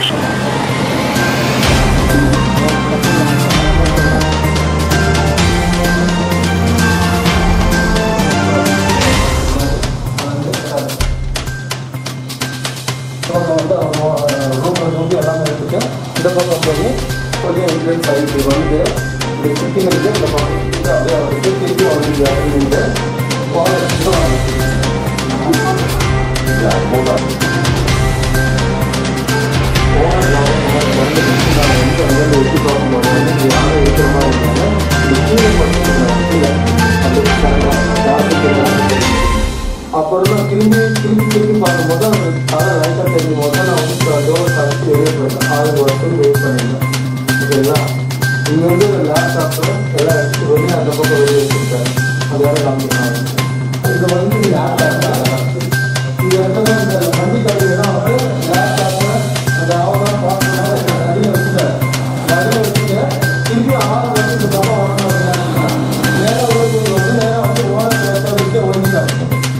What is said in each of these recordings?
பக்கம் வந்து அவங்க ரூமில் வந்து எல்லாமே எடுத்துட்டு இந்த பக்கம் போய் கொஞ்சம் இன்ஃப்ளூயன்ஸ் ஆகிட்டு வந்து இப்படி சுற்றி இருக்கு இந்த பக்கம் சுத்திட்டு அப்படியே அவருக்கு திருப்பி வந்து அப்படின்ட்டு எட்டி பார்க்கும்போது வந்து யாரும் இருக்கிற மாதிரி இருந்தாலும் இந்த கீழே பண்ணி கீழே அந்த அப்புறம் திரும்பி திரும்பி திரும்பி பார்க்கும்போது அந்த தலை லைட்டாக தெரியும் போது நான் வந்து டோர் கழிச்சு வெளியே போயிட்டேன் ஆறு வருஷத்துக்கு வெயிட் பண்ணியிருந்தேன் ஓகேங்களா இங்கே வந்து லேப்டாப்பு எல்லாம் எடுத்து வெளியே அந்த பக்கம் வெளியே வச்சுருக்காரு அது வேறு காமிக்கிறாங்க இது வந்து லேப்டாப் இது இடத்துல இந்த வண்டி கடையிலாம் வந்து லேப்டாப்பு அந்த ஆவணம் பார்க்கணும் நடுவில் வச்சுட்டாரு நடுவில் வச்சுட்டு திருப்பி ஆறு வருஷம் இந்த பக்கம் வரணும் நேராக உள்ள வந்து நேராக வந்து ஓனர் லேப்டாப் வச்சு ஒழிஞ்சிட்டாங்க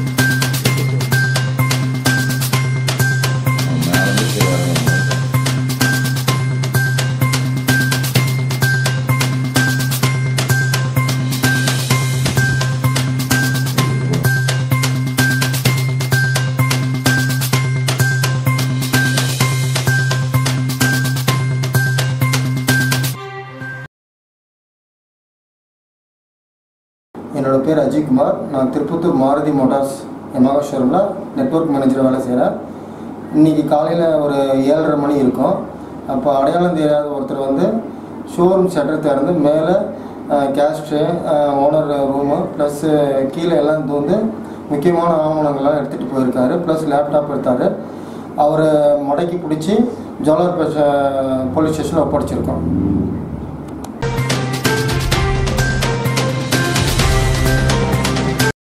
என்னோட பேர் அஜய்குமார் நான் திருப்பத்தூர் மாருதி மோட்டார்ஸ் எமகா ஷோரூமில் நெட்வொர்க் மேனேஜர் வேலை செய்கிறேன் இன்றைக்கி காலையில் ஒரு ஏழரை மணி இருக்கும் அப்போ அடையாளம் தெரியாத ஒருத்தர் வந்து ஷோரூம் ஷட்டர் திறந்து மேலே cash tray owner room plus கீழே எல்லாம் வந்து முக்கியமான ஆவணங்கள்லாம் எடுத்துகிட்டு போயிருக்காரு ப்ளஸ் லேப்டாப் எடுத்தார் அவரை மடக்கி பிடிச்சி ஜோலார்பேட்டை போலீஸ் ஸ்டேஷனில் ஒப்படைச்சிருக்கோம்